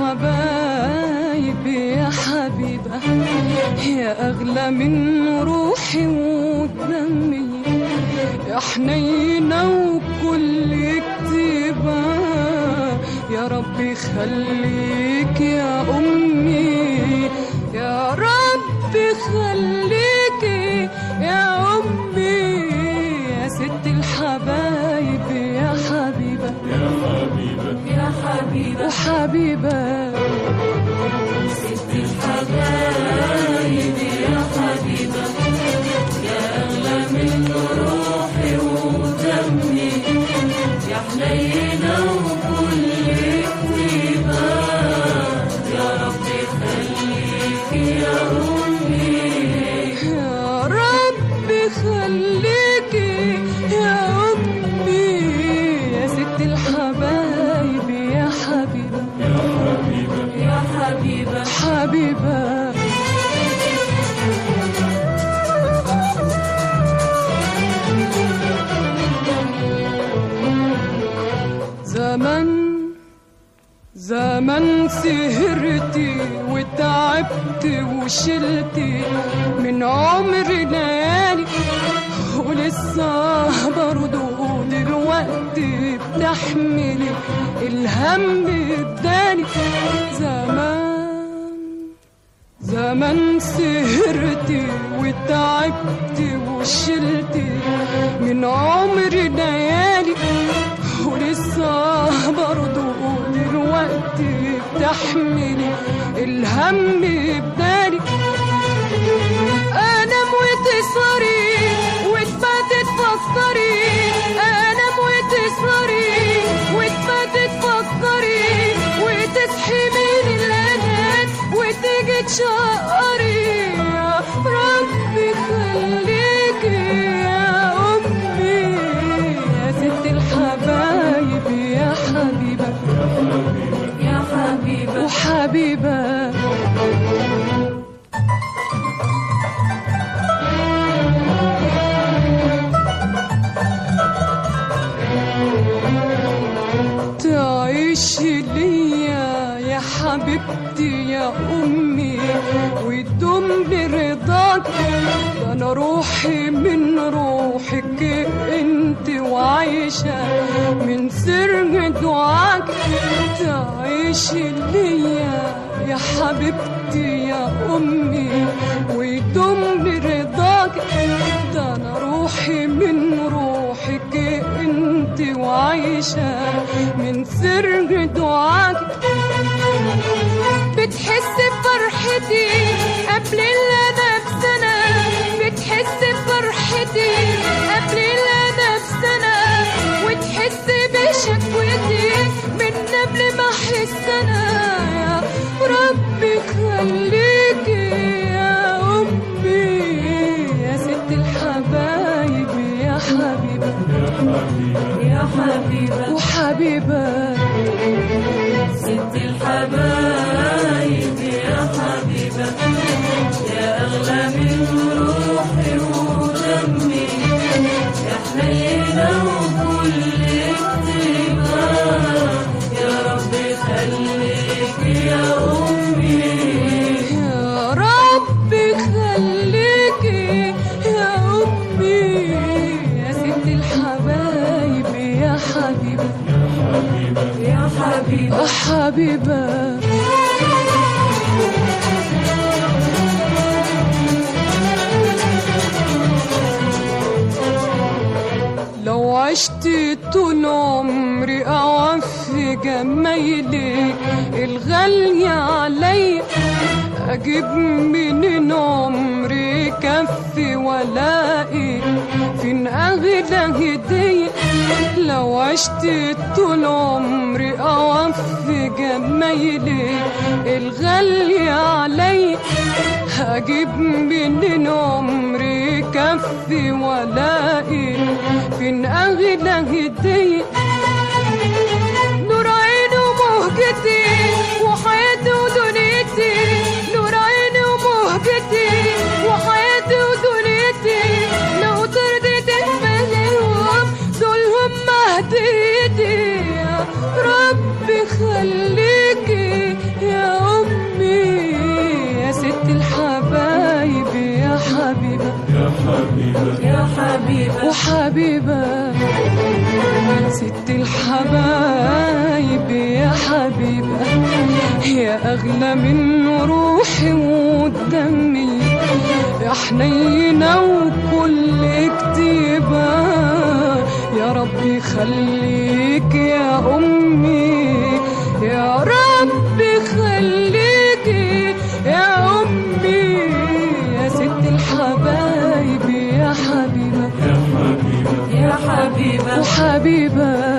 الحبايب يا حبيبة يا أغلى من روحي ودمي يا حنينة وكل كتيبة يا ربي خليك يا أمي يا ربي خليك يا أمي يا ست الحبايب يا حبيبة يا حبيبة وحبيبة ست الحبايب يا حبيبة يا أغلى من روحي ودمي يا حنينة وكل كتيبة يا ربي خليك يا أمي يا ربي خليكي يا أمي يا ست الحبايب يا حبيبة يا حبيبة حبيبة زمن زمن سهرتي وتعبت وشلتي من عمري ليالي ولسه برضه دلوقتي بتحملي الهم الداني زمان زمان سهرتي وتعبت وشلتي من عمري ليالي ولسه برضه دلوقتي بتحملي الهم بدالي انام وتسهري وتباتي تفكري انام وتسهري وتباتي تفكري وتصحي من الانام وتيجي تشقري يا ربي خليكي يا امي يا ست الحبايب يا حبيبه يا حبيبة وحبيبه تعيش ليا يا حبيبتي يا أمي وتدوم برضاك ده أنا روحي من روحك أنت وعايشة من سر دعاك تعيش ليا يا حبيبتي يا أمي ويدوم برضاك ده أنا روحي من روحك أنت وعايشة من سر دعاك بتحس بفرحتي قبل اللي أنا بسنة بتحس بفرحتي قبل اللي أنا بسنة وتحس بشكوتي من قبل ما أحس أنا يا ربي خليكي يا أمي يا ست الحبايب يا حبيبة يا حبيبة وحبيبة ست الحبايب يا حبيبة يا أغلى من روحي ودمي يا حنينة وكل كتيبة يا ربي خليك يا أمي يا ربي خليكي يا أمي يا ست الحبايب يا حبيبة يا حبيبة حبيبة لو عشت طول عمري أوفي جمايلي الغالية عليا أجيب منين عمري كفي ولاقي فين أغلى هدية لو عشت طول عمري أوفي جمايلي الغالية عليا هجيب منين عمري كفي ولاقي فين أغلى هدية نور عيني ومهجتي وحياتي ودنيتي نور عيني ومهجتي وحياتي ودنيتي لو ترضيت تقبلهم دولهم هديتي يا ربي خليكي يا حبيبة وحبيبة ست الحبايب يا حبيبة يا أغلى من روحي ودمي يا حنينة وكل كتيبة يا ربي خليك يا أمي يا ربي خليكي يا أمي يا ست الحبايب يا حبيبة يا حبيبة وحبيبة